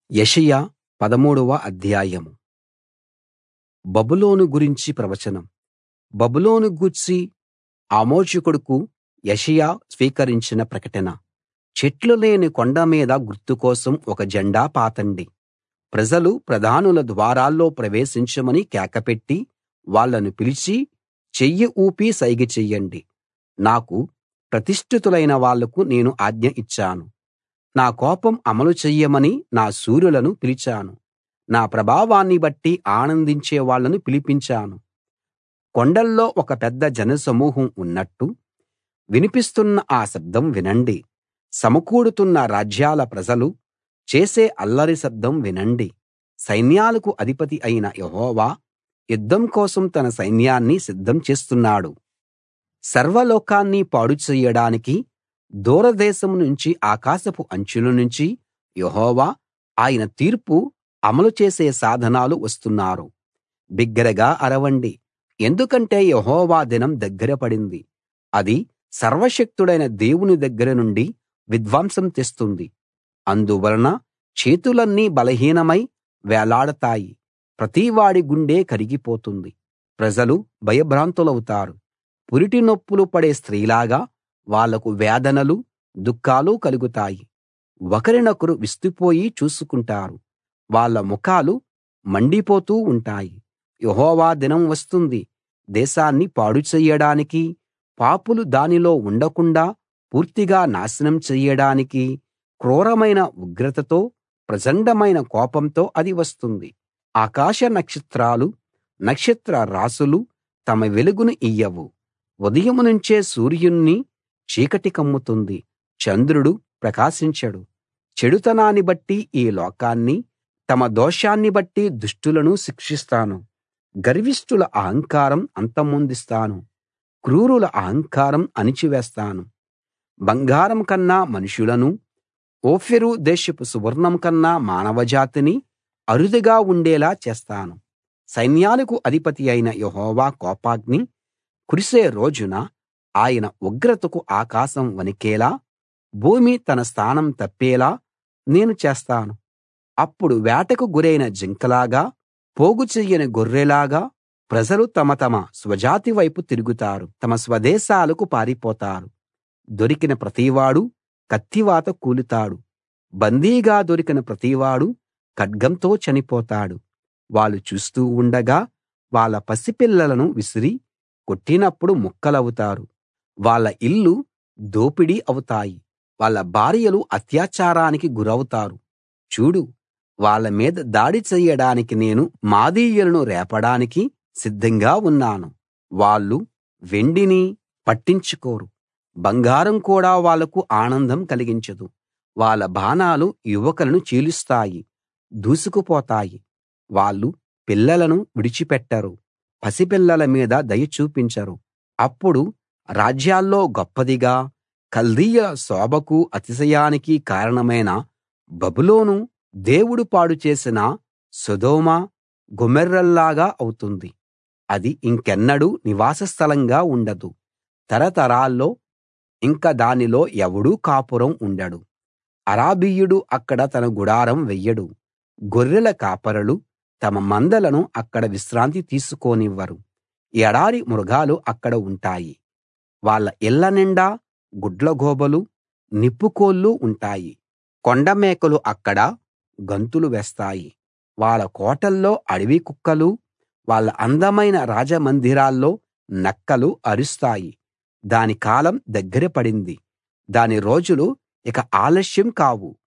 యెషయా పదమూడవ అధ్యాయం బబులోను గురించి ప్రవచనం బబులోను గూర్చి ఆమోజు కొడుకు యెషయా స్వీకరించిన ప్రకటన చెట్లు లేని కొండ మీద గుర్తు కోసం ఒక జెండా పాతండి ప్రజలు ప్రధానుల ద్వారాల్లో ప్రవేశించమని కేకపెట్టి వాళ్ళను పిలిచి చెయ్యి ఊపి సైగ చెయ్యండి నాకు ప్రతిష్ఠితులైన వాళ్లకు నేను ఆజ్ఞ ఇచ్చాను నా కోపం అమలు చెయ్యమని నా శూరులను పిలిచాను నా ప్రభావాన్ని బట్టి ఆనందించే వాళ్ళను పిలిపించాను కొండల్లో ఒక పెద్ద జనసమూహం ఉన్నట్టు వినిపిస్తున్న ఆ శబ్దం వినండి సమకూడుతున్న రాజ్యాల ప్రజలు చేసే అల్లరి శబ్దం వినండి సైన్యాలకు అధిపతి అయిన యెహోవా యుద్ధం కోసం తన సైన్యాన్ని సిద్ధం చేస్తున్నాడు సర్వలోకాన్ని పాడు చెయ్యడానికి దూరదేశం నుంచి ఆకాశపు అంచుల నుంచి యెహోవా ఆయన తీర్పు అమలు చేసే సాధనాలు వస్తున్నారు బిగ్గరగా అరవండి ఎందుకంటే యెహోవా దినం దగ్గర పడింది అది సర్వశక్తుడైన దేవుని దగ్గర నుండి విధ్వంసం తెస్తుంది అందువలన చేతులన్నీ బలహీనమై వేలాడతాయి ప్రతివాడి గుండె కరిగిపోతుంది ప్రజలు భయభ్రాంతులవుతారు పురిటి నొప్పులు పడే స్త్రీలాగా వాళ్లకు వేదనలు దుఃఖాలు కలుగుతాయి ఒకరినొకరు విస్తుపోయి చూసుకుంటారు వాళ్ళ ముఖాలు మండిపోతూ ఉంటాయి యెహోవా దినం వస్తుంది దేశాన్ని పాడు చెయ్యడానికి పాపులు దానిలో ఉండకుండా పూర్తిగా నాశనం చెయ్యడానికి క్రూరమైన ఉగ్రతతో ప్రచండమైన కోపంతో అది వస్తుంది ఆకాశ నక్షత్రాలు నక్షత్ర రాసులు తమ వెలుగును ఇయ్యవు ఉదయం నుంచే సూర్యుణ్ణి చీకటి కమ్ముతుంది చంద్రుడు ప్రకాశించడు చెడుతనాన్ని బట్టి ఈ లోకాన్ని తమ దోషాన్ని బట్టి దుష్టులను శిక్షిస్తాను గర్విష్ఠుల అహంకారం అంతమొందిస్తాను క్రూరుల అహంకారం అణిచివేస్తాను బంగారం కన్నా మనుషులను ఓఫీరు దేశపు సువర్ణం కన్నా మానవజాతిని అరుదుగా ఉండేలా చేస్తాను సైన్యాలకు అధిపతి అయిన యెహోవా కోపాగ్ని కురిసే రోజున ఆయన ఉగ్రతకు ఆకాశం వణికేలా భూమి తన స్థానం తప్పేలా నేను చేస్తాను అప్పుడు వేటకు గురైన జింకలాగా పోగు చెయ్యని గొర్రెలాగా ప్రజలు తమ తమ స్వజాతి వైపు తిరుగుతారు తమ స్వదేశాలకు పారిపోతారు దొరికిన ప్రతివాడు కత్తివాత కూలుతాడు బందీగా దొరికిన ప్రతివాడు ఖడ్గంతో చనిపోతాడు వాళ్ళు చూస్తూ ఉండగా వాళ్ళ పసిపిల్లలను విసిరి కొట్టినప్పుడు ముక్కలవుతారు వాళ్ళ ఇళ్ళు దోపిడీ అవుతాయి వాళ్ళ భార్యలు అత్యాచారానికి గురవుతారు చూడు వాళ్ళ మీద దాడి చెయ్యడానికి నేను మాదీయులను రేపడానికి సిద్ధంగా ఉన్నాను వాళ్ళు వెండిని పట్టించుకోరు బంగారం కూడా వాళ్లకు ఆనందం కలిగించదు వాళ్ళ బాణాలు యువకులను చీలుస్తాయి దూసుకుపోతాయి వాళ్ళు పిల్లలను విడిచిపెట్టరు పసిపిల్లల మీద దయ చూపించరు అప్పుడు రాజ్యాల్లో గొప్పదిగా కల్దీయుల శోభకు అతిశయానికి కారణమైన బబులోను దేవుడు పాడు చేసిన సొదొమ గొమొర్రాల్లాగా అవుతుంది అది ఇంకెన్నడూ నివాస స్థలంగా ఉండదు తరతరాల్లో ఇంక దానిలో ఎవడూ కాపురం ఉండడు అరబీయుడు అక్కడ తన గుడారం వెయ్యడు గొర్రెల కాపరులు తమ మందలను అక్కడ విశ్రాంతి తీసుకోనివ్వరు ఎడారి మృగాలు అక్కడ ఉంటాయి వాళ్ళ ఇళ్ళ నిండా గుడ్లగూబలు నిప్పుకోళ్లు ఉంటాయి కొండమేకలు అక్కడ గంతులు వేస్తాయి వాళ్ళ కోటల్లో అడవి కుక్కలు వాళ్ళ అందమైన రాజమందిరాల్లో నక్కలు అరుస్తాయి దాని కాలం దగ్గర పడింది దాని రోజులు ఇక ఆలస్యం కావు